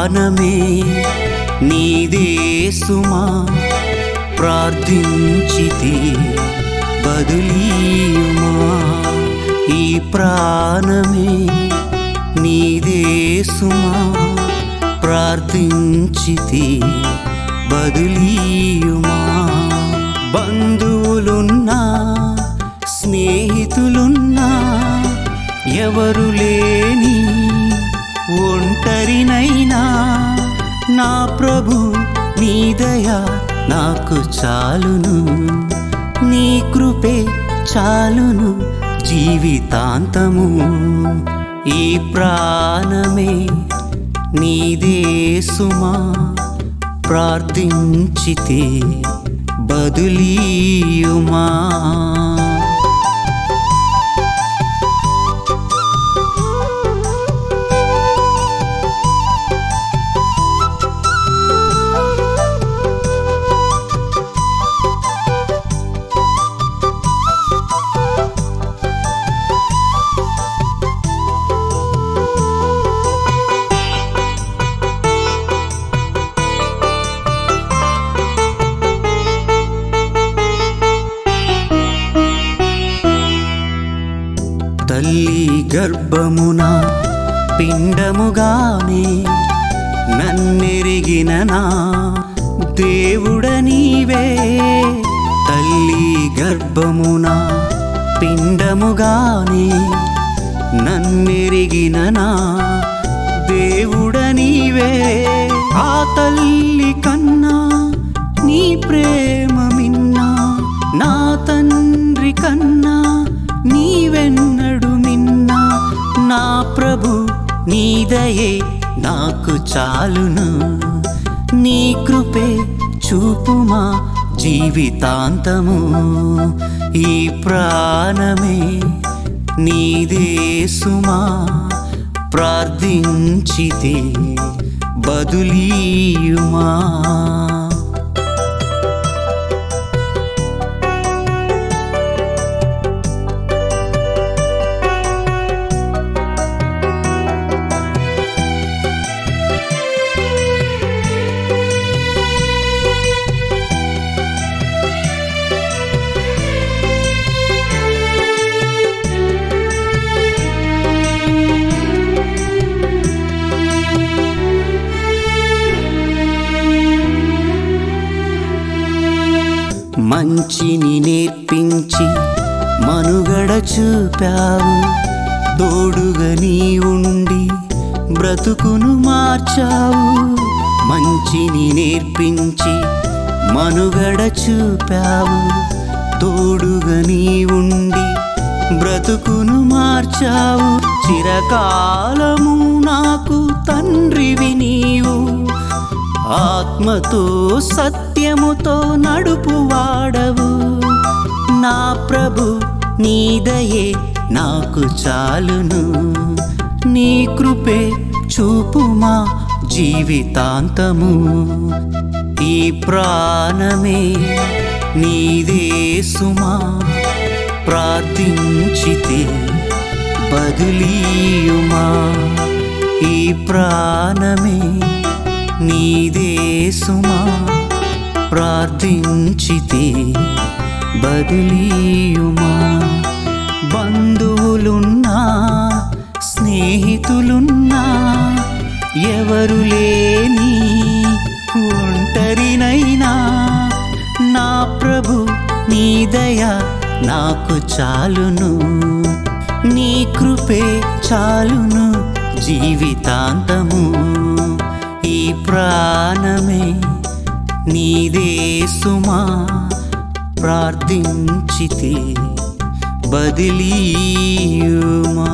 ప్రాణమే నీదే సుమా ప్రార్థించితి బదులీయుమా ఈ ప్రాణమే నీదే సుమా ప్రార్థించితి బదులీయుమా బంధువులున్నా స్నేహితులున్నా ఎవరు లేని ఒంటరినైనా నా ప్రభు నీ దయ నాకు చాలును నీ కృపే చాలును జీవితాంతము ఈ ప్రాణమే నీదే సుమా ప్రార్థించితే బదులీయుమా తల్లి గర్భమున పిండముగానే నన్నెరిగిన నా దేవుడ నీవే తల్లి గర్భమున పిండముగానే నన్నెరిగిన నా దేవుడ నీవే ఆ తల్లి కన్నా నీ ప్రేమ మిన్నా నా తండ్రి కన్నా నీవెన్నడు మిన్నా నా ప్రభు నీదయే నాకు చాలును నీ కృపే చూపుమా జీవితాంతము ఈ ప్రాణమే నీదే సుమా ప్రార్థించితే బదులీయుమా మంచిని నేర్పించి మనుగడ చూపావు తోడుగా నీ ఉండి బ్రతుకును మార్చావు మంచిని నేర్పించి మనుగడ చూపావు తోడుగా నీ ఉండి బ్రతుకును మార్చావు చిరకాలము నాకు తండ్రివి నీవు ఆత్మతో సత్యముతో నడుపు వాడవు నా ప్రభు నీదయే నాకు చాలును నీ కృపే చూపుమా జీవితాంతము ఈ ప్రాణమే నీదే సుమా ప్రార్థించితే బదులీయుమా ఈ ప్రాణమే నీదే సుమా ప్రార్థించితే బదులీయుమా బంధువులున్నా స్నేహితులున్నా ఎవరు లేని ఒంటరినైనా నా ప్రభు నీ దయ నాకు చాలును నీ కృపే చాలును జీవితాంతము ఈ ప్రాణమే నీదే సుమా ప్రార్థించితే బదిలీయుమా